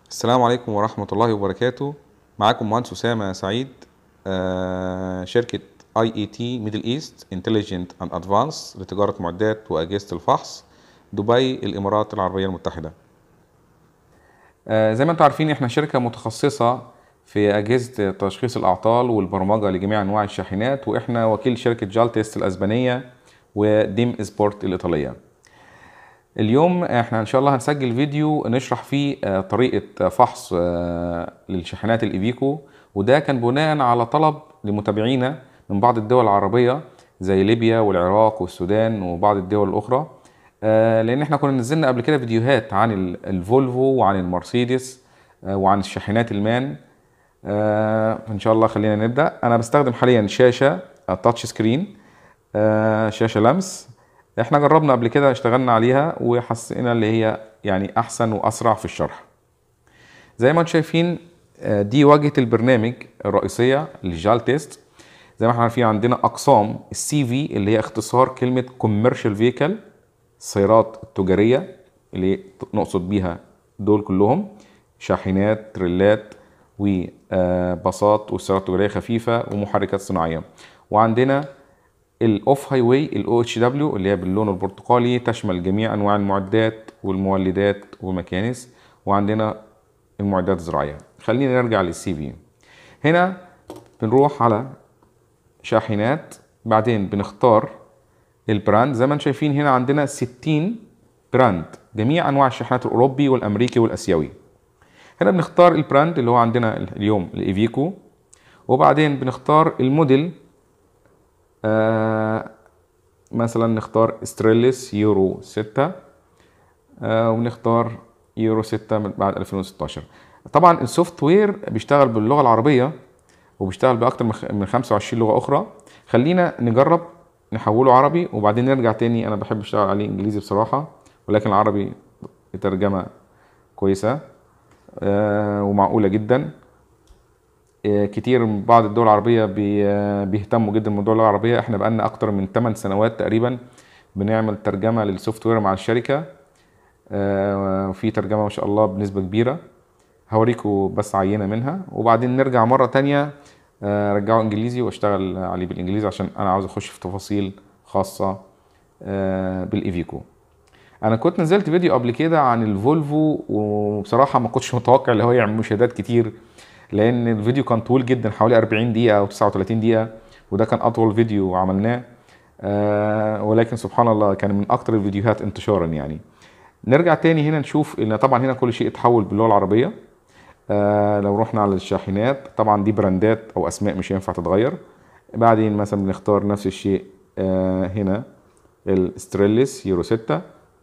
السلام عليكم ورحمة الله وبركاته معاكم مهندس أسامة سعيد آه، شركة اي اي تي ميدل ايست انتليجنت اند ادفانس لتجارة معدات وأجهزة الفحص دبي الإمارات العربية المتحدة آه، زي ما انتم عارفين احنا شركة متخصصة في أجهزة تشخيص الأعطال والبرمجة لجميع أنواع الشاحنات وإحنا وكيل شركة جالتيست الأسبانية وديم سبورت الإيطالية اليوم احنا ان شاء الله هنسجل فيديو نشرح فيه آه، طريقة فحص آه، للشاحنات الايفيكو وده كان بناء على طلب لمتابعينا من بعض الدول العربية زي ليبيا والعراق والسودان وبعض الدول الاخرى آه، لان احنا كنا نزلنا قبل كده فيديوهات عن ال- الفولفو وعن المرسيدس آه، وعن الشاحنات المان آه، ان شاء الله خلينا نبدا انا بستخدم حاليا شاشه تاتش سكرين آه، شاشه لمس احنا جربنا قبل كده اشتغلنا عليها وحسينا اللي هي يعني احسن واسرع في الشرح زي ما انتم شايفين آه، دي واجهه البرنامج الرئيسيه للجال تيست زي ما احنا عارفين عندنا اقسام السي في اللي هي اختصار كلمه كوميرشال فيكل السيارات التجاريه اللي نقصد بيها دول كلهم شاحنات تريلات وباصات وسيارات تجاريه خفيفه ومحركات صناعيه وعندنا الاوف هاي واي الاو اتش دبليو اللي هي باللون البرتقالي تشمل جميع انواع المعدات والمولدات والمكانس وعندنا المعدات الزراعيه خلينا نرجع للسي في هنا بنروح على شاحنات بعدين بنختار البراند زي ما انتم شايفين هنا عندنا 60 براند جميع انواع الشاحنات الاوروبي والامريكي والاسيوي هنا بنختار البراند اللي هو عندنا اليوم الايفيكو وبعدين بنختار الموديل آه مثلا نختار ستريلس يورو 6 آه ونختار يورو 6 من بعد 2016 طبعا السوفت وير بيشتغل باللغه العربيه وبيشتغل باكتر من خ- من 25 لغه اخرى خلينا نجرب نحوله عربي وبعدين نرجع تاني انا بحب اشتغل عليه انجليزي بصراحه ولكن العربي ترجمه كويسه آه ومعقوله جدا آه، كتير من بعض الدول العربية بي- آه، بيهتموا جدا بالموضوع اللغة العربية احنا بقالنا اكتر من 8 سنوات تقريبا بنعمل ترجمة للسوفت وير مع الشركة آه، وفي ترجمة ما شاء الله بنسبة كبيرة هوريكم بس عينة منها وبعدين نرجع مرة تانية آه، رجعه انجليزي واشتغل عليه بالانجليزي عشان انا عاوز اخش في تفاصيل خاصة آه، بالايفيكو انا كنت نزلت فيديو قبل كده عن الفولفو وبصراحه ما كنتش متوقع اللي هو يعمل مشاهدات كتير لان الفيديو كان طويل جدا حوالي 40 دقيقه او 39 دقيقه وده كان اطول فيديو عملناه آه ولكن سبحان الله كان من اكتر الفيديوهات انتشارا يعني نرجع تاني هنا نشوف ان طبعا هنا كل شيء اتحول باللغه العربيه آه لو رحنا على الشاحنات طبعا دي براندات او اسماء مش هينفع تتغير بعدين مثلا بنختار نفس الشيء آه هنا الستريلس يورو 6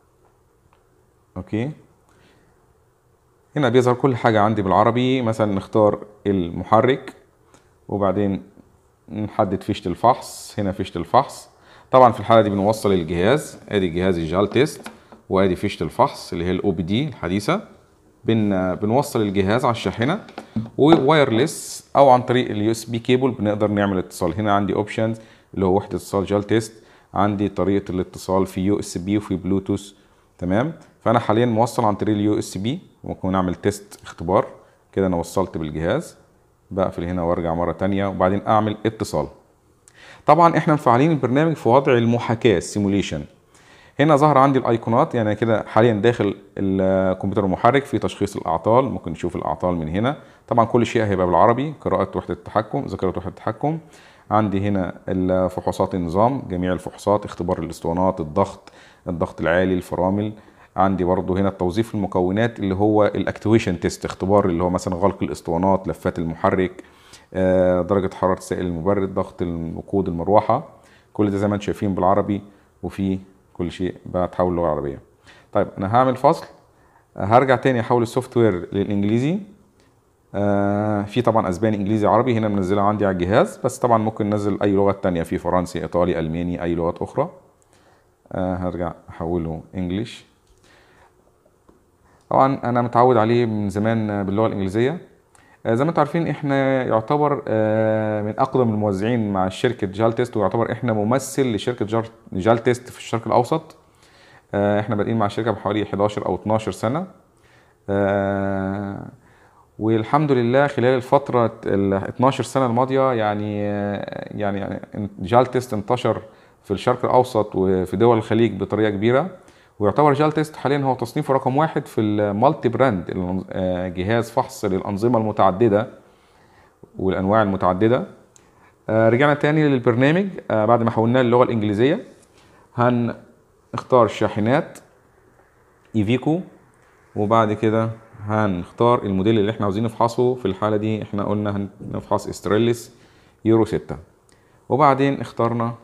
اوكي هنا بيظهر كل حاجة عندي بالعربي مثلا نختار المحرك وبعدين نحدد فيشة الفحص هنا فيشة الفحص طبعا في الحالة دي بنوصل الجهاز ادي جهاز الجال تيست وادي فيشة الفحص اللي هي الاو بي دي الحديثة بن بنوصل الجهاز على الشاحنة ووايرلس او عن طريق اليو اس بي كيبل بنقدر نعمل اتصال هنا عندي اوبشنز اللي هو وحدة اتصال جال تيست عندي طريقة الاتصال في يو اس بي وفي بلوتوث تمام فانا حاليا موصل عن طريق اليو اس بي ممكن نعمل تيست اختبار كده انا وصلت بالجهاز بقفل هنا وارجع مرة تانية وبعدين اعمل اتصال طبعا احنا مفعلين البرنامج في وضع المحاكاة سيموليشن هنا ظهر عندي الايقونات يعني كده حاليا داخل الكمبيوتر المحرك في تشخيص الاعطال ممكن نشوف الاعطال من هنا طبعا كل شيء هيبقى بالعربي قراءة وحدة التحكم ذاكرة وحدة التحكم عندي هنا الفحوصات النظام جميع الفحوصات اختبار الاسطوانات الضغط الضغط العالي الفرامل عندي برضو هنا توظيف المكونات اللي هو الاكتويشن تيست اختبار اللي هو مثلا غلق الاسطوانات لفات المحرك آه، درجة حرارة سائل المبرد ضغط الوقود المروحة كل ده زي ما انتم شايفين بالعربي وفي كل شيء بتحول لغة عربية طيب انا هعمل فصل آه، هرجع تاني احول السوفت وير للانجليزي آه، في طبعا اسباني انجليزي عربي هنا منزلها عندي على الجهاز بس طبعا ممكن ننزل اي لغة تانية في فرنسي ايطالي الماني اي لغات اخرى آه، هرجع احوله انجليش طبعا انا متعود عليه من زمان باللغه الانجليزيه آه، زي ما انتم عارفين احنا يعتبر آه، من اقدم الموزعين مع شركه جال تيست ويعتبر احنا ممثل لشركه جار- جال تيست في الشرق الاوسط آه، احنا بادئين مع الشركه بحوالي 11 او 12 سنه آه، والحمد لله خلال الفترة ال 12 سنة الماضية يعني يعني يعني جال تيست انتشر في الشرق الأوسط وفي دول الخليج بطريقة كبيرة ويعتبر جال تيست حاليا هو تصنيفه رقم واحد في المالتي براند جهاز فحص للأنظمة المتعددة والأنواع المتعددة آه، رجعنا تاني للبرنامج آه، بعد ما حولناه للغة الإنجليزية هنختار الشاحنات ايفيكو وبعد كده هنختار الموديل اللي احنا عاوزين نفحصه في الحالة دي احنا قلنا هنفحص استريلس يورو 6 وبعدين اخترنا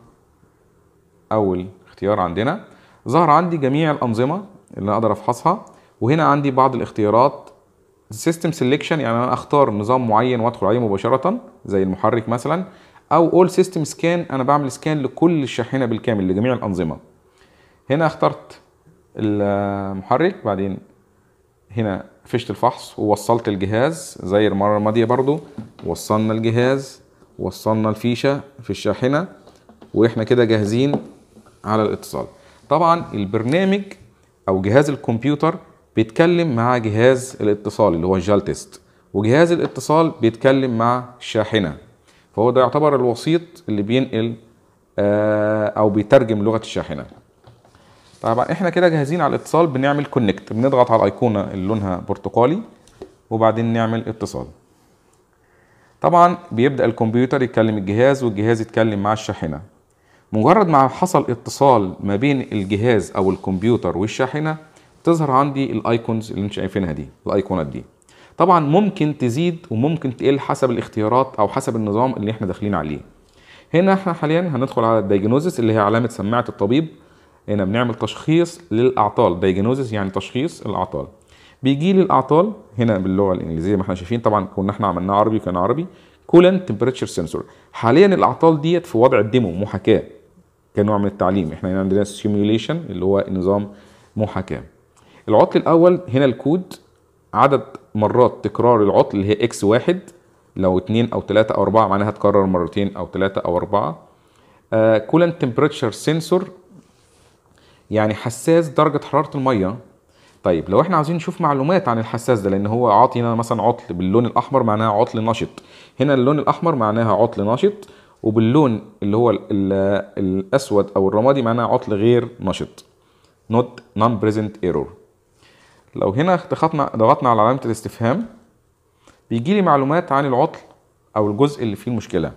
اول اختيار عندنا ظهر عندي جميع الانظمة اللي اقدر افحصها وهنا عندي بعض الاختيارات سيستم سيلكشن يعني انا اختار نظام معين وادخل عليه مباشرة زي المحرك مثلا او اول سيستم سكان انا بعمل سكان لكل الشاحنة بالكامل لجميع الانظمة هنا اخترت المحرك بعدين هنا فيشة الفحص ووصلت الجهاز زي المرة الماضية برضو وصلنا الجهاز وصلنا الفيشة في الشاحنة واحنا كده جاهزين على الاتصال طبعا البرنامج او جهاز الكمبيوتر بيتكلم مع جهاز الاتصال اللي هو الجال تيست وجهاز الاتصال بيتكلم مع الشاحنة فهو ده يعتبر الوسيط اللي بينقل آه، او بيترجم لغة الشاحنة طبعا احنا كده جاهزين على الاتصال بنعمل كونكت بنضغط على الايقونه اللي لونها برتقالي وبعدين نعمل اتصال طبعا بيبدا الكمبيوتر يتكلم الجهاز والجهاز يتكلم مع الشاحنه مجرد ما حصل اتصال ما بين الجهاز او الكمبيوتر والشاحنه تظهر عندي الايكونز اللي انتم شايفينها دي الايقونات دي طبعا ممكن تزيد وممكن تقل حسب الاختيارات او حسب النظام اللي احنا داخلين عليه هنا احنا حاليا هندخل على الدايجنوزس اللي هي علامه سماعه الطبيب هنا بنعمل تشخيص للاعطال دايجنوزس يعني تشخيص الاعطال بيجي لي الاعطال هنا باللغه الانجليزيه ما احنا شايفين طبعا كنا احنا عملناه عربي كان عربي كولن تمبريتشر سنسور حاليا الاعطال ديت في وضع الديمو محاكاه كنوع من التعليم احنا هنا عندنا سيميوليشن اللي هو نظام محاكاه العطل الاول هنا الكود عدد مرات تكرار العطل اللي هي اكس واحد لو اتنين او تلاتة او اربعة معناها تكرر مرتين او تلاتة او اربعة كولن تمبريتشر سنسور يعني حساس درجة حرارة المية طيب لو احنا عاوزين نشوف معلومات عن الحساس ده لان هو عاطينا مثلا عطل باللون الاحمر معناها عطل نشط هنا اللون الاحمر معناها عطل نشط وباللون اللي هو ال- ال- الاسود او الرمادي معناها عطل غير نشط not non present error لو هنا ضغطنا ضغطنا على علامة الاستفهام بيجي لي معلومات عن العطل او الجزء اللي فيه المشكلة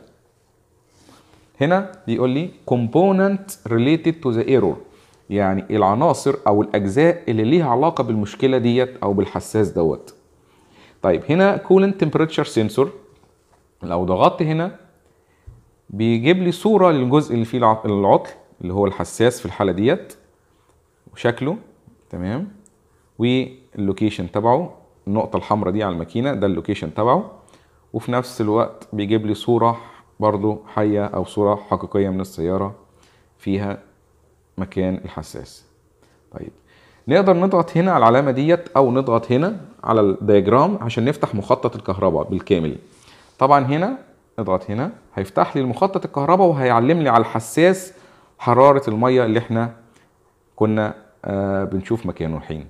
هنا بيقول لي component related to the error يعني العناصر او الاجزاء اللي ليها علاقه بالمشكله ديت او بالحساس دوت طيب هنا coolant temperature sensor لو ضغطت هنا بيجيب لي صوره للجزء اللي فيه الع- العطل اللي هو الحساس في الحاله ديت وشكله تمام واللوكيشن تبعه النقطه الحمراء دي على الماكينه ده اللوكيشن تبعه وفي نفس الوقت بيجيب لي صوره برضو حيه او صوره حقيقيه من السياره فيها مكان الحساس طيب نقدر نضغط هنا على العلامه ديت او نضغط هنا على الدياجرام عشان نفتح مخطط الكهرباء بالكامل طبعا هنا اضغط هنا هيفتح لي المخطط الكهرباء وهيعلم لي على الحساس حراره الميه اللي احنا كنا آه بنشوف مكانه الحين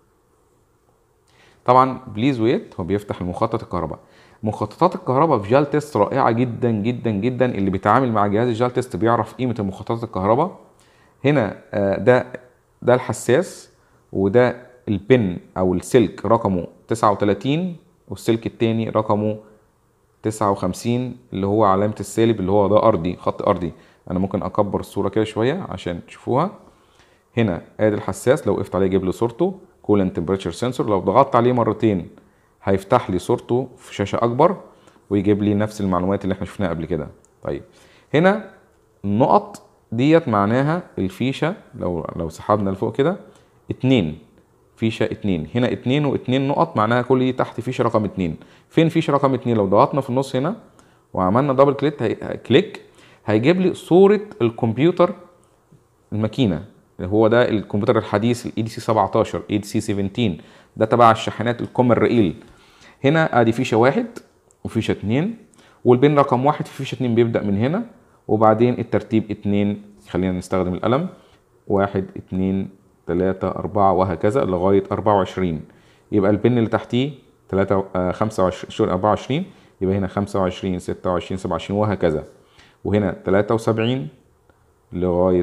طبعا بليز ويت هو بيفتح المخطط الكهرباء مخططات الكهرباء في جال تيست رائعه جدا جدا جدا اللي بيتعامل مع جهاز الجال تيست بيعرف قيمه المخططات الكهرباء هنا آه، ده ده الحساس وده البن او السلك رقمه 39 والسلك التاني رقمه 59 اللي هو علامة السالب اللي هو ده أرضي خط أرضي أنا ممكن أكبر الصورة كده شوية عشان تشوفوها هنا ادي الحساس لو وقفت عليه يجيب لي صورته كولن تمبريتشر سنسور لو ضغطت عليه مرتين هيفتح لي صورته في شاشة أكبر ويجيب لي نفس المعلومات اللي احنا شفناها قبل كده طيب هنا النقط ديت معناها الفيشة لو لو سحبنا لفوق كده اتنين فيشة اتنين هنا اتنين واتنين نقط معناها كل دي تحت فيشة رقم اتنين فين فيشة رقم اتنين لو ضغطنا في النص هنا وعملنا دبل كليك هي... كليك هيجيب لي صورة الكمبيوتر الماكينة اللي هو ده الكمبيوتر الحديث الاي دي سي 17 اي دي سي 17 ده تبع الشاحنات الكوم الرئيل هنا ادي فيشة واحد وفيشة اتنين والبين رقم واحد في فيشة اتنين بيبدأ من هنا وبعدين الترتيب اتنين خلينا نستخدم القلم واحد اتنين تلاتة أربعة وهكذا لغاية أربعة وعشرين يبقى البن اللي تحتيه 3 25 24 يبقى هنا 25 26 27 وهكذا وهنا 73 لغايه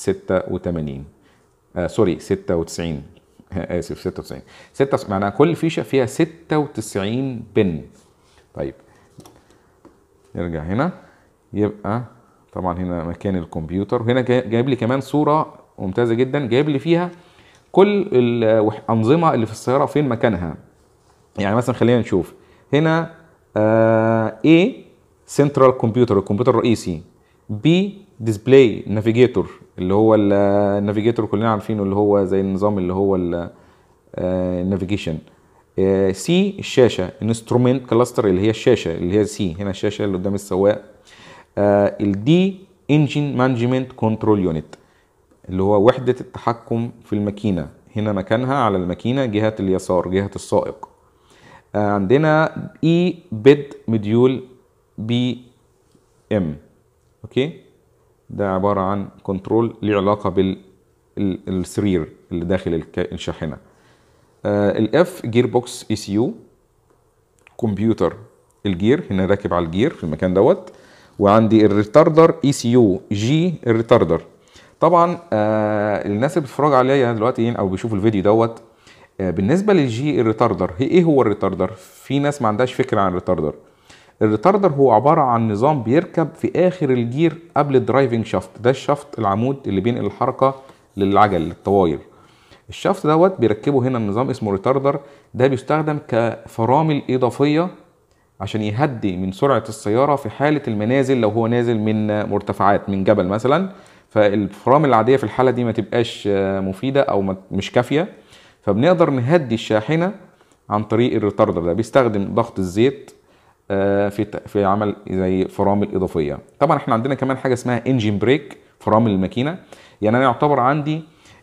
86 آه سوري 96 اسف 96 6 معناها كل فيشه فيها 96 بن طيب نرجع هنا يبقى طبعا هنا مكان الكمبيوتر وهنا جاي- جايب لي كمان صوره ممتازه جدا جايب لي فيها كل الانظمه اللي في السياره فين مكانها يعني مثلا خلينا نشوف هنا آه A سنترال كمبيوتر الكمبيوتر الرئيسي B ديسبلاي نافيجيتور اللي هو ال- النافيجيتور كلنا عارفينه اللي هو زي النظام اللي هو النافيجيشن سي الشاشه انسترومنت كلاستر اللي هي الشاشه اللي هي سي هنا الشاشه اللي قدام السواق الدي انجن مانجمنت كنترول يونت اللي هو وحده التحكم في الماكينه هنا مكانها على الماكينه جهه اليسار جهه السائق آه، عندنا اي بيد مديول بي ام اوكي ده عباره عن كنترول ليه علاقه بالسرير اللي داخل الك- الشاحنه الاف جير بوكس اي سي يو كمبيوتر الجير هنا راكب على الجير في المكان دوت وعندي الريتاردر اي سي يو جي الريتاردر طبعا آه الناس اللي بتتفرج عليا دلوقتي او بيشوفوا الفيديو دوت آه بالنسبه للجي الريتاردر هي ايه هو الريتاردر في ناس ما عندهاش فكره عن الريتاردر الريتاردر هو عباره عن نظام بيركب في اخر الجير قبل الدرايفنج شافت ده الشافت العمود اللي بينقل الحركه للعجل للطواير الشافت دوت بيركبه هنا النظام اسمه ريتاردر ده بيستخدم كفرامل اضافيه عشان يهدي من سرعه السياره في حاله المنازل لو هو نازل من مرتفعات من جبل مثلا فالفرامل العاديه في الحاله دي ما تبقاش آه، مفيده او ما- مش كافيه فبنقدر نهدي الشاحنه عن طريق الريتاردر ده بيستخدم ضغط الزيت آه، في ت- في عمل زي فرامل اضافيه طبعا احنا عندنا كمان حاجه اسمها انجين بريك فرامل الماكينه يعني انا يعتبر عندي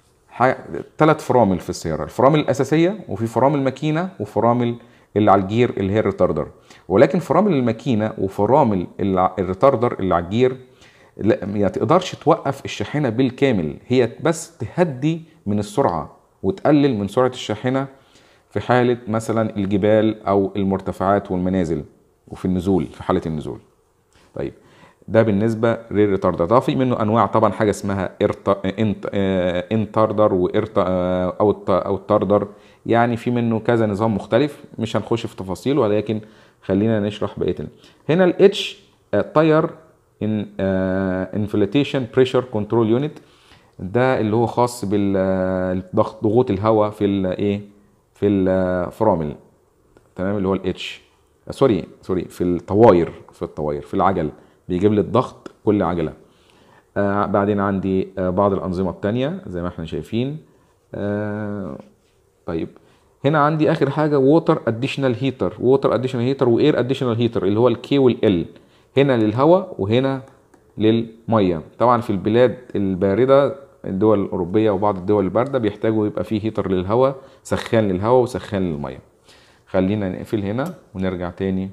ثلاث فرامل في السياره الفرامل الاساسيه وفي فرامل ماكينه وفرامل اللي على الجير اللي هي الريتاردر ولكن فرامل الماكينه وفرامل اللي ع- الريتاردر اللي على الجير لا ما تقدرش توقف الشاحنه بالكامل هي بس تهدي من السرعه وتقلل من سرعه الشاحنه في حاله مثلا الجبال او المرتفعات والمنازل وفي النزول في حاله النزول طيب ده بالنسبه للريتاردر ده في منه انواع طبعا حاجه اسمها إرتا... انت... آه، انتاردر وإرتا... آه، او الت... او التاردر يعني في منه كذا نظام مختلف مش هنخش في تفاصيل ولكن خلينا نشرح بقيه هنا الاتش تاير ان انفلتيشن بريشر كنترول يونت ده اللي هو خاص بالضغط ضغوط الهواء في الايه في الفرامل تمام اللي هو الاتش سوري سوري في الطواير في الطواير في العجل بيجيب لي الضغط كل عجله آه بعدين عندي آه بعض الانظمه التانية زي ما احنا شايفين آه طيب هنا عندي اخر حاجه ووتر اديشنال هيتر ووتر اديشنال هيتر واير اديشنال هيتر اللي هو الكي والال هنا للهواء وهنا للميه طبعا في البلاد البارده الدول الاوروبيه وبعض الدول البارده بيحتاجوا يبقى فيه هيتر للهواء سخان للهواء وسخان للميه خلينا نقفل هنا ونرجع تاني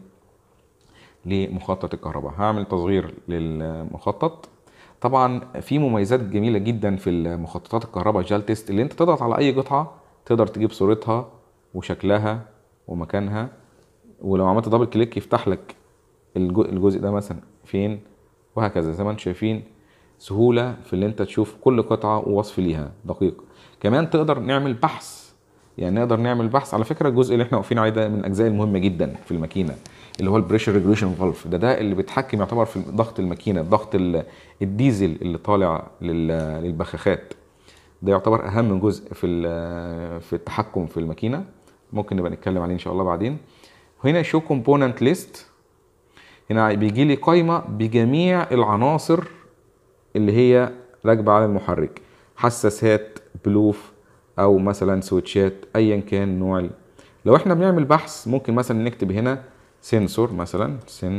لمخطط الكهرباء هعمل تصغير للمخطط طبعا في مميزات جميله جدا في المخططات الكهرباء جال تيست اللي انت تضغط على اي قطعه تقدر تجيب صورتها وشكلها ومكانها ولو عملت دبل كليك يفتح لك الجو- الجزء ده مثلا فين وهكذا زي ما انتم شايفين سهوله في اللي انت تشوف كل قطعه ووصف ليها دقيق كمان تقدر نعمل بحث يعني نقدر نعمل بحث على فكره الجزء اللي احنا واقفين عليه ده من الاجزاء المهمه جدا في الماكينه اللي هو البريشر ريجوليشن فالف ده ده اللي بيتحكم يعتبر في ضغط الماكينه ضغط ال- الديزل اللي طالع لل- للبخاخات ده يعتبر اهم جزء في ال- في التحكم في الماكينه ممكن نبقى نتكلم عليه ان شاء الله بعدين هنا شو كومبوننت ليست هنا بيجي لي قائمه بجميع العناصر اللي هي راكبه على المحرك حساسات بلوف او مثلا سويتشات ايا كان نوع ال- لو احنا بنعمل بحث ممكن مثلا نكتب هنا سنسور مثلا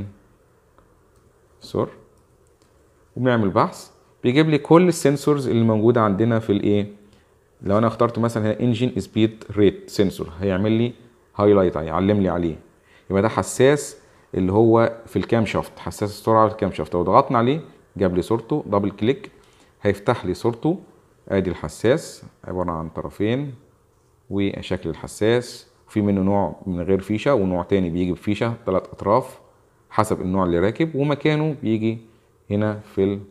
سنسور وبنعمل بحث بيجيب لي كل السنسورز اللي موجوده عندنا في الايه لو انا اخترت مثلا هنا انجن سبيد ريت سنسور هيعمل لي هايلايت هيعلم لي عليه يبقى ده حساس اللي هو في الكام شافت حساس السرعه في الكام شافت لو ضغطنا عليه جاب لي صورته دبل كليك هيفتح لي صورته ادي الحساس عباره عن طرفين وشكل الحساس في منه نوع من غير فيشه ونوع تاني بيجي بفيشه ثلاث اطراف حسب النوع اللي راكب ومكانه بيجي هنا في ال...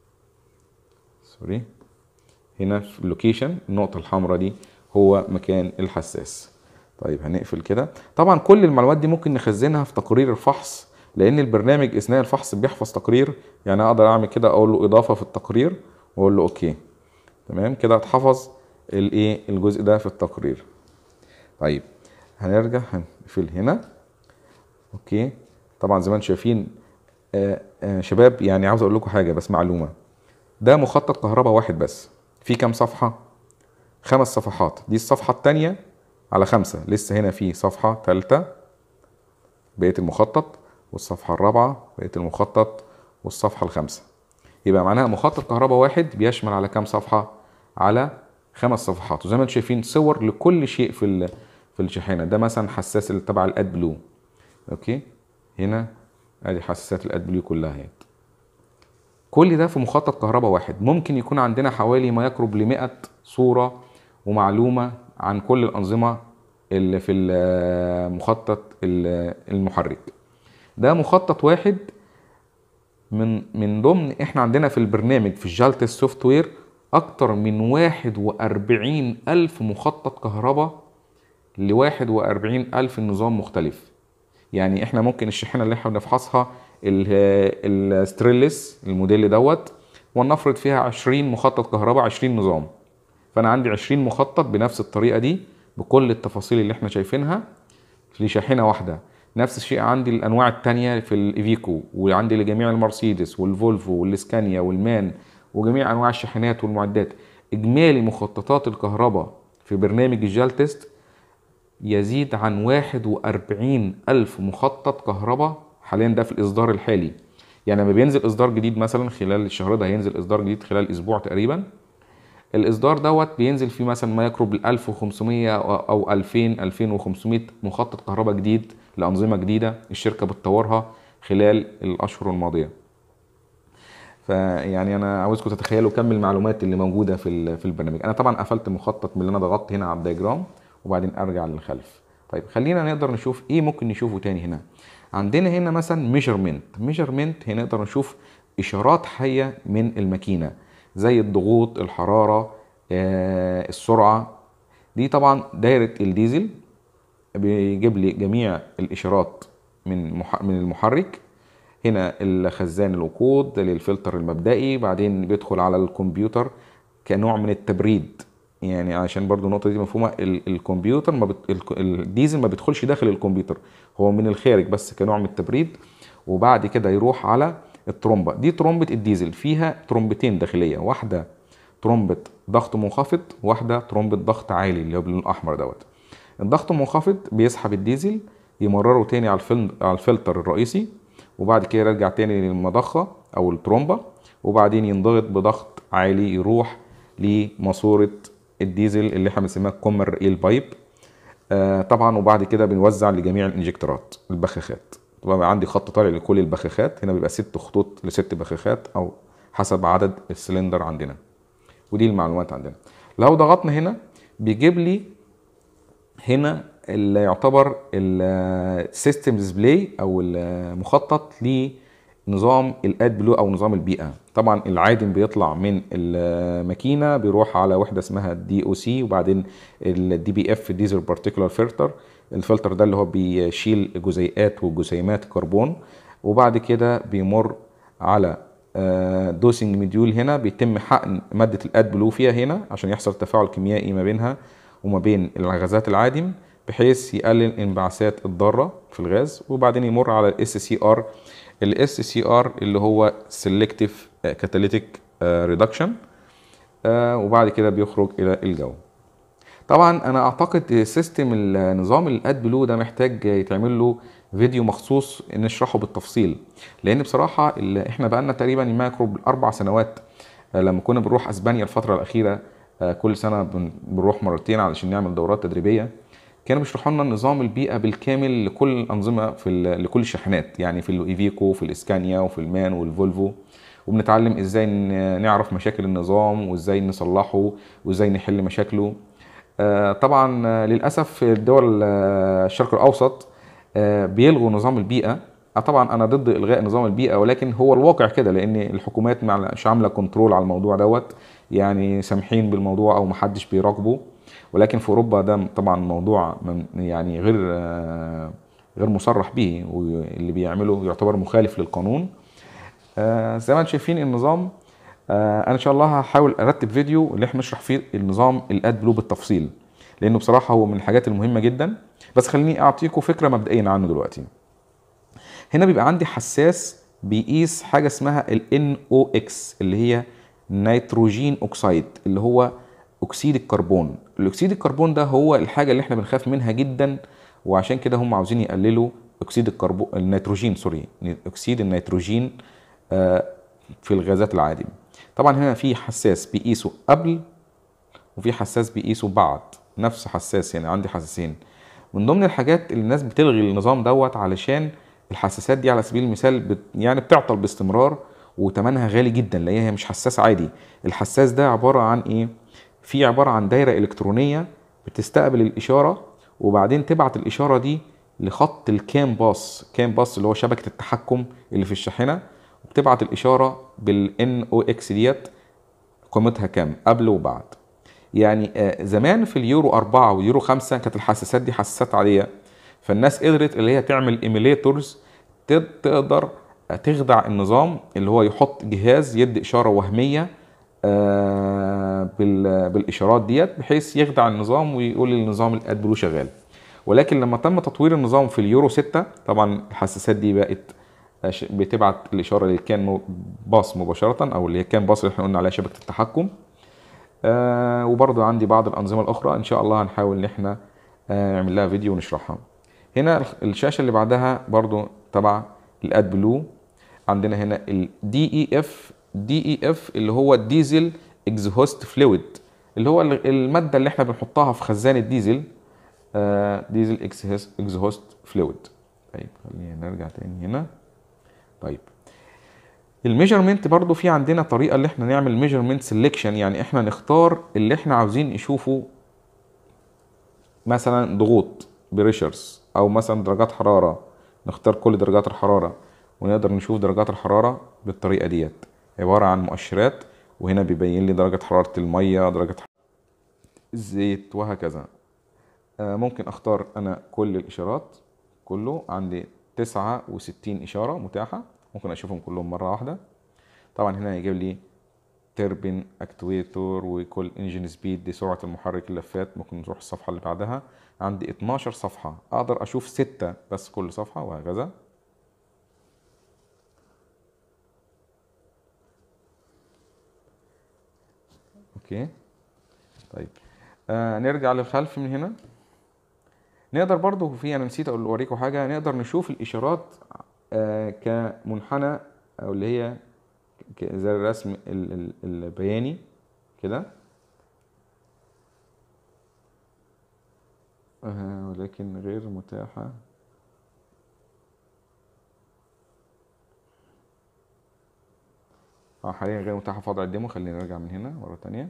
سوري هنا في اللوكيشن النقطه الحمراء دي هو مكان الحساس طيب هنقفل كده طبعا كل المعلومات دي ممكن نخزنها في تقرير الفحص لان البرنامج اثناء الفحص بيحفظ تقرير يعني اقدر اعمل كده اقول له اضافه في التقرير واقول له اوكي تمام كده اتحفظ الايه الجزء ده في التقرير طيب هنرجع هنقفل هنا اوكي طبعا زي ما انتم شايفين آه آه شباب يعني عاوز اقول لكم حاجه بس معلومه ده مخطط كهرباء واحد بس في كام صفحه خمس صفحات دي الصفحه الثانيه على خمسة لسه هنا في صفحة ثالثة بقية المخطط والصفحة الرابعة بقية المخطط والصفحة الخامسة يبقى معناها مخطط كهرباء واحد بيشمل على كام صفحة؟ على خمس صفحات وزي ما انتم شايفين صور لكل شيء في في الشاحنة ده مثلا حساس اللي تبع الاد بلو اوكي هنا ادي حساسات الاد بلو كلها اهي كل ده في مخطط كهرباء واحد ممكن يكون عندنا حوالي ما يقرب ل 100 صورة ومعلومة عن كل الأنظمة اللي في المخطط المحرك ده مخطط واحد من من ضمن احنا عندنا في البرنامج في الجالت السوفت وير اكتر من واحد واربعين الف مخطط كهرباء لواحد واربعين الف نظام مختلف يعني احنا ممكن الشاحنة اللي احنا بنفحصها الستريلس الموديل دوت ونفرض فيها عشرين مخطط كهرباء عشرين نظام فانا عندي 20 مخطط بنفس الطريقه دي بكل التفاصيل اللي احنا شايفينها لشاحنه واحده نفس الشيء عندي الانواع التانية في الايفيكو وعندي لجميع المرسيدس والفولفو والاسكانيا والمان وجميع انواع الشاحنات والمعدات اجمالي مخططات الكهرباء في برنامج الجال تيست يزيد عن 41 ألف مخطط كهرباء حاليا ده في الإصدار الحالي يعني لما بينزل إصدار جديد مثلا خلال الشهر ده هينزل إصدار جديد خلال أسبوع تقريبا الاصدار دوت بينزل فيه مثلا ما يقرب ال 1500 او 2000 2500 مخطط كهرباء جديد لانظمه جديده الشركه بتطورها خلال الاشهر الماضيه فيعني انا عاوزكم تتخيلوا كم المعلومات اللي موجوده في في البرنامج انا طبعا قفلت المخطط من اللي انا ضغطت هنا على الدياجرام وبعدين ارجع للخلف طيب خلينا نقدر نشوف ايه ممكن نشوفه تاني هنا عندنا هنا مثلا ميجرمنت ميجرمنت هنا نقدر نشوف اشارات حيه من الماكينه زي الضغوط الحرارة آه، السرعة دي طبعا دايرة الديزل بيجيب لي جميع الإشارات من من المحرك هنا الخزان الوقود للفلتر المبدئي بعدين بيدخل على الكمبيوتر كنوع من التبريد يعني عشان برضو النقطه دي مفهومه الكمبيوتر ما بت... الديزل ما بيدخلش داخل الكمبيوتر هو من الخارج بس كنوع من التبريد وبعد كده يروح على الترومبه دي ترومبه الديزل فيها ترومبتين داخليه واحده ترومبه ضغط منخفض واحده ترومبه ضغط عالي اللي هو باللون الاحمر دوت الضغط المنخفض بيسحب الديزل يمرره تاني على على الفلتر الرئيسي وبعد كده يرجع تاني للمضخه او الترومبه وبعدين ينضغط بضغط عالي يروح لماسوره الديزل اللي احنا بنسميها كومر ايل بايب آه طبعا وبعد كده بنوزع لجميع الانجكتورات البخاخات طبعا عندي خط طالع لكل البخاخات هنا بيبقى ست خطوط لست بخاخات او حسب عدد السلندر عندنا ودي المعلومات عندنا لو ضغطنا هنا بيجيب لي هنا اللي يعتبر السيستم ديسبلاي او المخطط لنظام الاد بلو او نظام البيئه طبعا العادم بيطلع من الماكينه بيروح على وحده اسمها دي او سي وبعدين الدي بي اف ديزل بارتيكولار فلتر الفلتر ده اللي هو بيشيل جزيئات وجسيمات كربون وبعد كده بيمر على دوسنج مديول هنا بيتم حقن ماده الاد بلو فيها هنا عشان يحصل تفاعل كيميائي ما بينها وما بين الغازات العادم بحيث يقلل انبعاثات الضاره في الغاز وبعدين يمر على الاس سي ار الاس سي ار اللي هو سيلكتيف كاتاليتيك ريدكشن وبعد كده بيخرج الى الجو طبعا انا اعتقد سيستم النظام الاد بلو ده محتاج يتعمل له فيديو مخصوص نشرحه بالتفصيل لان بصراحه احنا بقالنا تقريبا ما يقرب اربع سنوات لما كنا بنروح اسبانيا الفتره الاخيره كل سنه بنروح مرتين علشان نعمل دورات تدريبيه كانوا بيشرحوا لنا نظام البيئه بالكامل لكل الانظمه في لكل الشاحنات يعني في الايفيكو في الاسكانيا وفي المان والفولفو وبنتعلم ازاي نعرف مشاكل النظام وازاي نصلحه وازاي نحل مشاكله آه، طبعا آه، للاسف في الدول آه، الشرق الاوسط آه، بيلغوا نظام البيئه آه، طبعا انا ضد الغاء نظام البيئه ولكن هو الواقع كده لان الحكومات مع- مش عامله كنترول على الموضوع دوت يعني سامحين بالموضوع او محدش بيراقبه ولكن في اوروبا ده طبعا موضوع من- يعني غير آه، غير مصرح به واللي بيعمله يعتبر مخالف للقانون آه، زي ما انتم شايفين النظام آه، انا ان شاء الله هحاول ارتب فيديو اللي احنا نشرح فيه النظام الاد بلو بالتفصيل لانه بصراحه هو من الحاجات المهمه جدا بس خليني اعطيكم فكره مبدئيا عنه دلوقتي هنا بيبقى عندي حساس بيقيس حاجه اسمها ال NOx اللي هي نيتروجين اوكسيد اللي هو اكسيد الكربون الاكسيد الكربون ده هو الحاجه اللي احنا بنخاف منها جدا وعشان كده هم عاوزين يقللوا اكسيد الكربون النيتروجين سوري اكسيد النيتروجين آه، في الغازات العادي طبعا هنا في حساس بيقيسه قبل وفي حساس بيقيسه بعد نفس حساس يعني عندي حساسين من ضمن الحاجات اللي الناس بتلغي النظام دوت علشان الحساسات دي على سبيل المثال بت يعني بتعطل باستمرار وتمنها غالي جدا لان هي مش حساس عادي الحساس ده عباره عن ايه في عباره عن دايره الكترونيه بتستقبل الاشاره وبعدين تبعت الاشاره دي لخط الكام باص كام باص اللي هو شبكه التحكم اللي في الشاحنه وبتبعت الاشاره بالان او اكس ديت قيمتها كام قبل وبعد يعني آه، زمان في اليورو 4 ويورو 5 كانت الحساسات دي حساسات عاديه فالناس قدرت اللي هي تعمل ايميليتورز تقدر تخدع النظام اللي هو يحط جهاز يدي اشاره وهميه آه، بال- بالاشارات ديت بحيث يخدع النظام ويقول للنظام الاد بلو شغال ولكن لما تم تطوير النظام في اليورو 6 طبعا الحساسات دي بقت أش- بتبعت الاشاره للكان مو- باص مباشره او اللي هي كان باص اللي احنا قلنا عليها شبكه التحكم آه وبرضو عندي بعض الانظمه الاخرى ان شاء الله هنحاول ان احنا آه نعمل لها فيديو ونشرحها هنا الخ- الشاشه اللي بعدها برضو تبع الاد بلو عندنا هنا الدي اي اف دي اي اف اللي هو الديزل اكزهوست فلويد اللي هو ال- الماده اللي احنا بنحطها في خزان الديزل آه ديزل اكزهوست فلويد طيب خلينا نرجع تاني هنا طيب الميجرمنت برضو في عندنا طريقه اللي احنا نعمل ميجرمنت سيلكشن يعني احنا نختار اللي احنا عاوزين نشوفه مثلا ضغوط بريشرز او مثلا درجات حراره نختار كل درجات الحراره ونقدر نشوف درجات الحراره بالطريقه ديت عباره عن مؤشرات وهنا بيبين لي درجه حراره الميه درجه حرارة الزيت وهكذا آه، ممكن اختار انا كل الاشارات كله عندي 69 اشاره متاحه ممكن اشوفهم كلهم مره واحده طبعا هنا هيجيب لي تربين اكتويتور وكل انجن سبيد دي سرعه المحرك اللفات ممكن نروح الصفحه اللي بعدها عندي 12 صفحه اقدر اشوف ستة بس كل صفحه وهكذا اوكي طيب آه نرجع للخلف من هنا نقدر برضو في انا نسيت اقول اوريكم حاجه نقدر نشوف الاشارات آه كمنحنى او اللي هي ك- زي الرسم ال- ال- البياني كده آه ولكن غير متاحة اه حاليا غير متاحة في وضع الديمو خلينا نرجع من هنا مرة تانية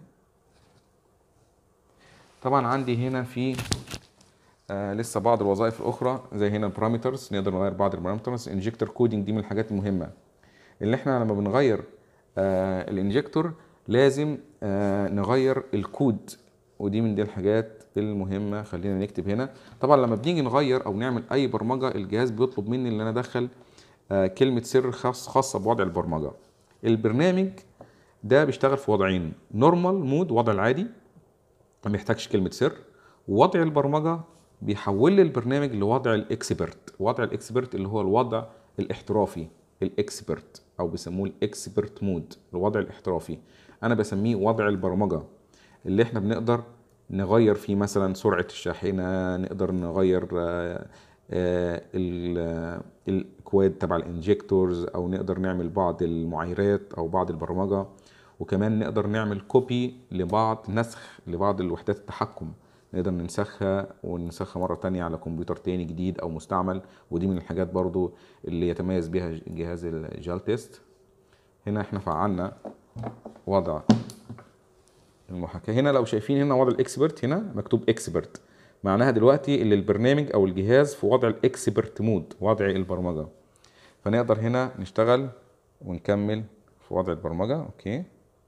طبعا عندي هنا في آه لسه بعض الوظائف الأخرى زي هنا البارامترز نقدر نغير بعض البارامترز انجكتور كودينج دي من الحاجات المهمة اللي احنا لما بنغير آه الانجكتور لازم آه نغير الكود ودي من دي الحاجات المهمة خلينا نكتب هنا طبعا لما بنيجي نغير او نعمل اي برمجة الجهاز بيطلب مني ان انا ادخل آه كلمة سر خاص خاصة بوضع البرمجة البرنامج ده بيشتغل في وضعين نورمال مود وضع العادي ما بيحتاجش كلمة سر ووضع البرمجة بيحول لي البرنامج لوضع الاكسبرت وضع الاكسبرت اللي هو الوضع الاحترافي الاكسبرت او بيسموه الاكسبرت مود الوضع الاحترافي انا بسميه وضع البرمجة اللي احنا بنقدر نغير فيه مثلا سرعة الشاحنة نقدر نغير آه، آه، ال- آه، الاكواد تبع الانجكتورز او نقدر نعمل بعض المعايرات او بعض البرمجة وكمان نقدر نعمل كوبي لبعض نسخ لبعض الوحدات التحكم نقدر ننسخها وننسخها مرة تانية على كمبيوتر تاني جديد أو مستعمل ودي من الحاجات برضو اللي يتميز بها جهاز الجال تيست هنا احنا فعلنا وضع المحاكاه هنا لو شايفين هنا وضع الاكسبرت هنا مكتوب اكسبرت معناها دلوقتي اللي البرنامج او الجهاز في وضع الاكسبرت مود وضع البرمجه فنقدر هنا نشتغل ونكمل في وضع البرمجه اوكي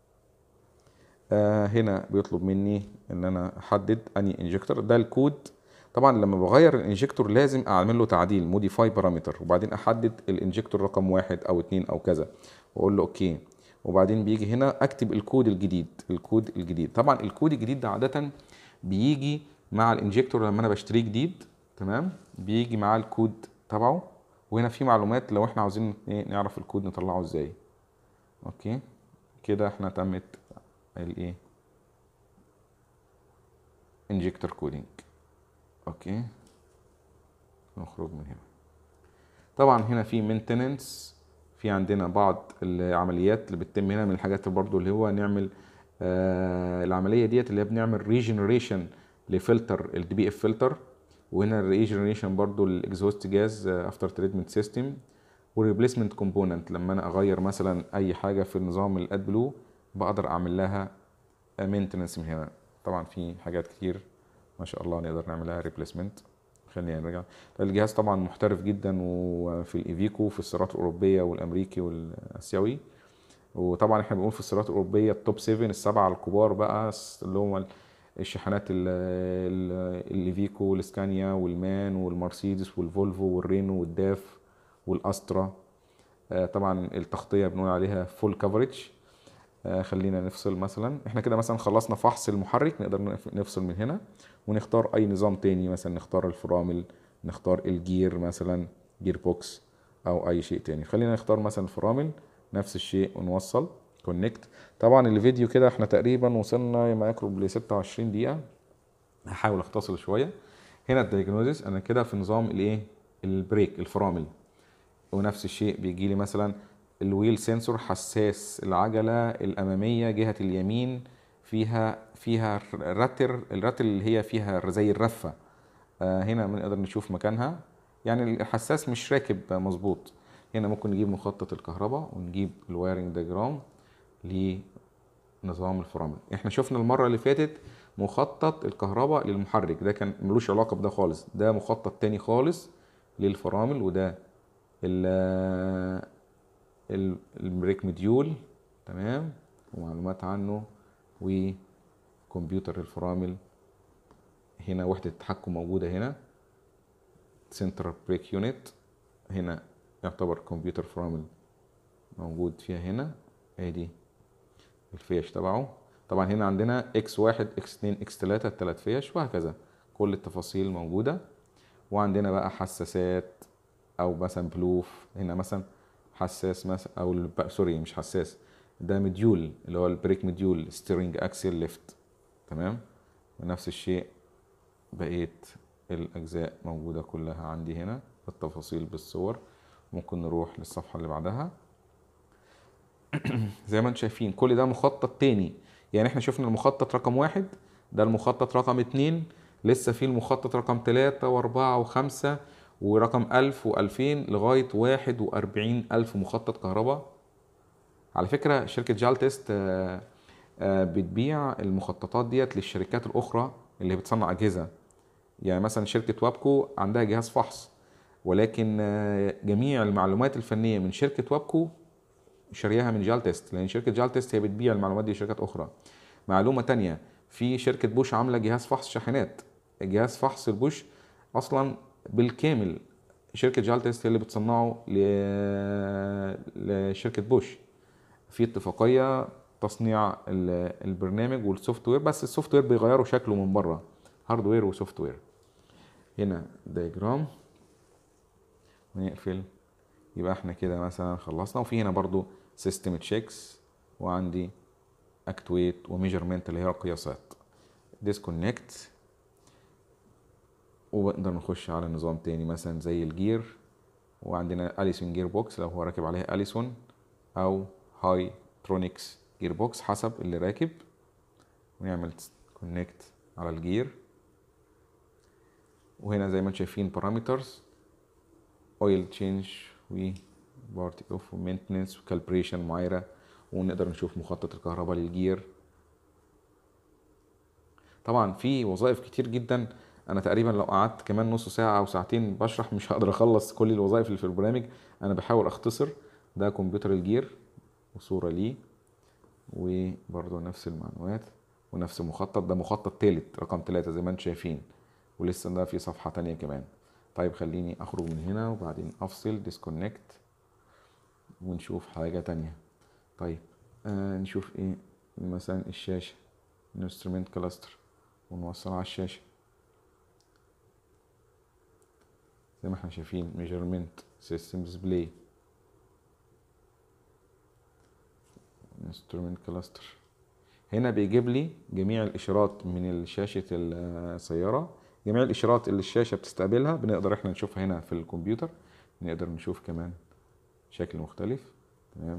آه هنا بيطلب مني ان انا احدد اني انجكتور ده الكود طبعا لما بغير الانجكتور لازم اعمل له تعديل موديفاي بارامتر وبعدين احدد الانجكتور رقم واحد او اتنين او كذا واقول له اوكي وبعدين بيجي هنا اكتب الكود الجديد الكود الجديد طبعا الكود الجديد ده عاده بيجي مع الانجكتور لما انا بشتريه جديد تمام بيجي معاه الكود تبعه وهنا في معلومات لو احنا عاوزين إيه نعرف الكود نطلعه ازاي اوكي كده احنا تمت الايه انجكتور كودينج اوكي نخرج من هنا طبعا هنا في مينتننس في عندنا بعض العمليات اللي بتتم هنا من الحاجات برضو اللي هو نعمل آه العمليه ديت اللي هي بنعمل ريجنريشن لفلتر الدي بي اف فلتر وهنا الريجنريشن برضو الاكزوست جاز افتر تريتمنت سيستم والريبليسمنت كومبوننت لما انا اغير مثلا اي حاجه في النظام الاد بلو بقدر اعمل لها مينتننس من هنا طبعا في حاجات كتير ما شاء الله نقدر نعملها ريبليسمنت خلينا نرجع الجهاز طبعا محترف جدا وفي الايفيكو في الصيارات الاوروبيه والامريكي والاسيوي وطبعا احنا بنقول في الصيارات الاوروبيه التوب 7 السبعه الكبار بقى اللي هم الشاحنات الايفيكو والاسكانيا والمان والمرسيدس والفولفو والرينو والداف والاسترا طبعا التغطيه بنقول عليها فول كفرج خلينا نفصل مثلا احنا كده مثلا خلصنا فحص المحرك نقدر نفصل من هنا ونختار اي نظام تاني مثلا نختار الفرامل نختار الجير مثلا جير بوكس او اي شيء تاني خلينا نختار مثلا الفرامل نفس الشيء ونوصل كونكت طبعا الفيديو كده احنا تقريبا وصلنا ما يقرب ل 26 دقيقه هحاول اختصر شويه هنا الدايجنوزيس انا كده في نظام الايه البريك الفرامل ونفس الشيء بيجي لي مثلا الويل سنسور حساس العجله الاماميه جهه اليمين فيها فيها رتر الرتر اللي هي فيها زي الرفه آه هنا بنقدر نشوف مكانها يعني الحساس مش راكب مظبوط هنا ممكن نجيب مخطط الكهرباء ونجيب الوايرنج دياجرام لنظام الفرامل احنا شفنا المره اللي فاتت مخطط الكهرباء للمحرك ده كان ملوش علاقه بده خالص ده مخطط تاني خالص للفرامل وده البريك مديول تمام ومعلومات عنه وكمبيوتر الفرامل هنا وحدة التحكم موجودة هنا سنترال بريك يونت هنا يعتبر كمبيوتر فرامل موجود فيها هنا ادي الفيش تبعه طبعا هنا عندنا اكس واحد اكس اتنين اكس تلاتة التلات فيش وهكذا كل التفاصيل موجودة وعندنا بقى حساسات او مثلا بلوف هنا مثلا حساس مثلا او سوري مش حساس ده مديول اللي هو البريك مديول ستيرنج اكسل ليفت تمام ونفس الشيء بقيت الاجزاء موجوده كلها عندي هنا بالتفاصيل بالصور ممكن نروح للصفحه اللي بعدها زي ما انتم شايفين كل ده مخطط تاني يعني احنا شفنا المخطط رقم واحد ده المخطط رقم اتنين لسه في المخطط رقم تلاتة واربعة وخمسة ورقم ألف وألفين لغاية واحد وأربعين ألف مخطط كهرباء على فكرة شركة جال تيست بتبيع المخططات ديت للشركات الأخرى اللي بتصنع أجهزة يعني مثلا شركة وابكو عندها جهاز فحص ولكن جميع المعلومات الفنية من شركة وابكو شارياها من جال تيست لأن شركة جال تيست هي بتبيع المعلومات دي لشركات أخرى معلومة تانية في شركة بوش عاملة جهاز فحص شاحنات جهاز فحص البوش أصلا بالكامل شركة جال تيست هي اللي بتصنعه لشركة بوش في اتفاقية تصنيع البرنامج والسوفت وير بس السوفت وير بيغيروا شكله من بره هاردوير وسوفت وير هنا دايجرام ونقفل يبقى احنا كده مثلا خلصنا وفي هنا برضو سيستم تشيكس وعندي اكتويت وميجرمنت اللي هي القياسات ديسكونكت ونقدر نخش على نظام تاني مثلا زي الجير وعندنا اليسون جير بوكس لو هو راكب عليها اليسون او هاي ترونكس جير بوكس حسب اللي راكب ونعمل كونكت على الجير وهنا زي ما انتم شايفين بارامترز اويل تشينج و بارتي اوف ومينتنس وكالبريشن معايره ونقدر نشوف مخطط الكهرباء للجير طبعا في وظائف كتير جدا انا تقريبا لو قعدت كمان نص ساعه او ساعتين بشرح مش هقدر اخلص كل الوظائف اللي في البرنامج انا بحاول اختصر ده كمبيوتر الجير وصوره ليه وبرضه نفس المعلومات ونفس المخطط ده مخطط تالت رقم تلاتة زي ما انتم شايفين ولسه ده في صفحة تانية كمان طيب خليني اخرج من هنا وبعدين افصل ديسكونكت ونشوف حاجة تانية طيب آه نشوف ايه مثلا الشاشة انسترومنت كلاستر ونوصل على الشاشة زي ما احنا شايفين ميجرمنت سيستم ديسبلاي انسترومنت كلاستر هنا بيجيب لي جميع الاشارات من شاشة السيارة جميع الاشارات اللي الشاشة بتستقبلها بنقدر احنا نشوفها هنا في الكمبيوتر نقدر نشوف كمان شكل مختلف تمام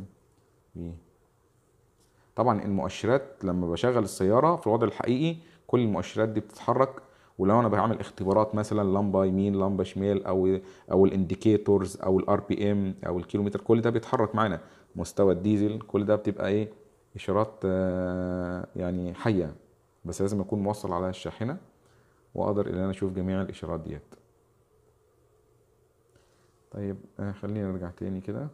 طبعا المؤشرات لما بشغل السيارة في الوضع الحقيقي كل المؤشرات دي بتتحرك ولو انا بعمل اختبارات مثلا لمبه يمين لمبه شمال او او الانديكيتورز او الار بي ام او الكيلومتر كل ده بيتحرك معانا مستوى الديزل كل ده بتبقى ايه اشارات آه، يعني حيه بس لازم اكون موصل على الشاحنه واقدر ان انا اشوف جميع الاشارات ديت طيب آه، خلينا نرجع تاني كده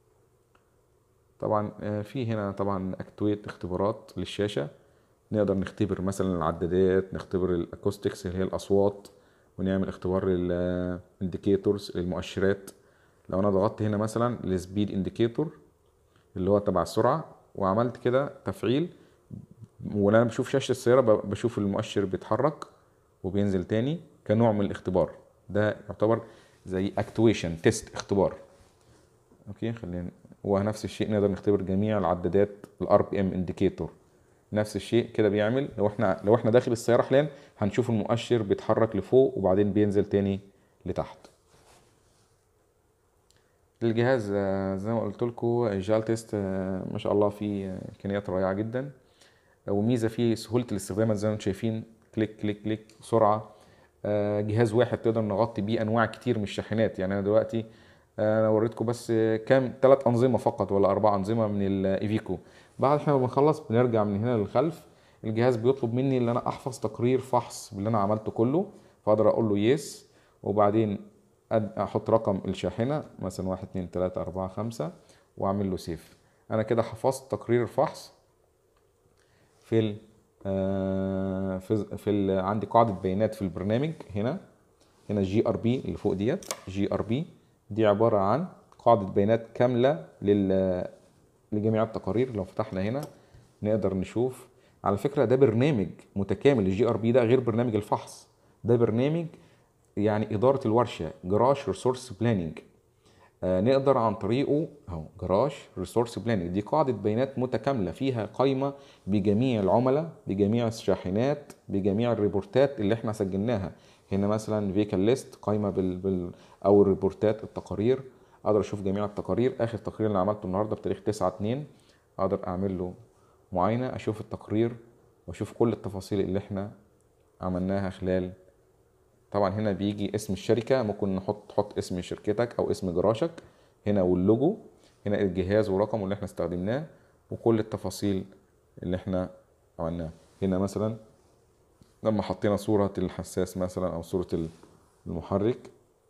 طبعا آه، في هنا طبعا اكتويت اختبارات للشاشه نقدر نختبر مثلا العدادات نختبر الاكوستكس اللي هي الاصوات ونعمل اختبار للانديكيتورز المؤشرات لو انا ضغطت هنا مثلا السبيد انديكيتور اللي هو تبع السرعه وعملت كده تفعيل وانا بشوف شاشه السياره بشوف المؤشر بيتحرك وبينزل تاني كنوع من الاختبار ده يعتبر زي اكتويشن تيست اختبار اوكي خلينا هو نفس الشيء نقدر نختبر جميع العدادات الار بي ام انديكيتور نفس الشيء كده بيعمل لو احنا لو احنا داخل السياره حاليا هنشوف المؤشر بيتحرك لفوق وبعدين بينزل تاني لتحت الجهاز آه، زي ما قلت لكم الجال تيست آه، ما شاء الله فيه امكانيات رائعه جدا وميزه فيه سهوله الاستخدام زي ما انتم شايفين كليك كليك كليك سرعه آه، جهاز واحد تقدر نغطي بيه انواع كتير من الشاحنات يعني انا دلوقتي انا وريتكم بس كام ثلاث انظمه فقط ولا اربع انظمه من الايفيكو بعد احنا ما بنخلص بنرجع من هنا للخلف الجهاز بيطلب مني ان انا احفظ تقرير فحص باللي انا عملته كله فاقدر اقول له يس وبعدين احط رقم الشاحنه مثلا واحد اتنين تلاته اربعه خمسه واعمل له سيف انا كده حفظت تقرير الفحص في ال آه، في في ال عندي قاعده بيانات في البرنامج هنا هنا جي ار بي اللي فوق ديت جي ار بي دي عباره عن قاعده بيانات كامله لل لجميع التقارير لو فتحنا هنا نقدر نشوف على فكره ده برنامج متكامل الجي ار بي ده غير برنامج الفحص ده برنامج يعني اداره الورشه جراش ريسورس بلاننج نقدر عن طريقه اهو جراش ريسورس بلاننج دي قاعده بيانات متكامله فيها قائمه بجميع العملاء بجميع الشاحنات بجميع الريبورتات اللي احنا سجلناها هنا مثلا فيكال ليست قائمه بال, بال او الريبورتات التقارير اقدر اشوف جميع التقارير اخر تقرير اللي عملته النهارده بتاريخ 9 2 اقدر اعمل له معاينه اشوف التقرير واشوف كل التفاصيل اللي احنا عملناها خلال طبعا هنا بيجي اسم الشركه ممكن نحط تحط اسم شركتك او اسم جراشك هنا واللوجو هنا الجهاز ورقمه اللي احنا استخدمناه وكل التفاصيل اللي احنا عملناها هنا مثلا لما حطينا صورة الحساس مثلا او صورة المحرك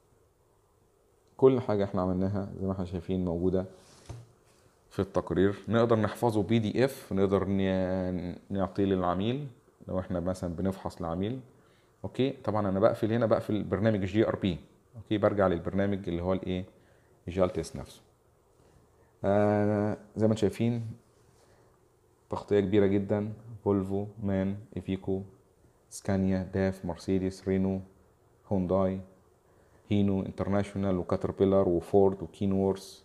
كل حاجة احنا عملناها زي ما احنا شايفين موجودة في التقرير نقدر نحفظه بي دي اف نقدر نعطيه للعميل لو احنا مثلا بنفحص لعميل اوكي طبعا انا بقفل هنا بقفل برنامج جي ار بي اوكي برجع للبرنامج اللي هو الايه جال تيست نفسه آه زي ما انتم شايفين تغطيه كبيره جدا فولفو مان ايفيكو سكانيا داف مرسيدس رينو هونداي هينو انترناشونال وكاتربيلر وفورد وكينورس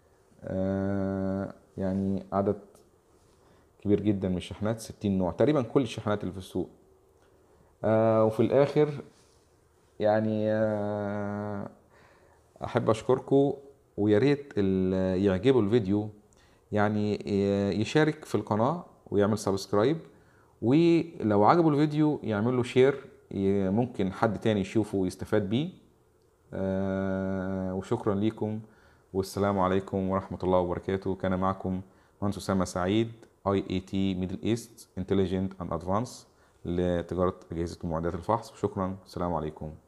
آه يعني عدد كبير جدا من الشحنات 60 نوع تقريبا كل الشحنات اللي في السوق آه وفي الاخر يعني آه احب اشكركم ويا ريت يعجبوا الفيديو يعني يشارك في القناه ويعمل سبسكرايب ولو عجبوا الفيديو يعمل له شير ممكن حد تاني يشوفه ويستفاد بيه آه وشكرا لكم والسلام عليكم ورحمة الله وبركاته كان معكم مهندس أسامة سعيد اي اي تي ميدل ايست انتليجنت اند ادفانس لتجاره اجهزه ومعدات الفحص وشكرا السلام عليكم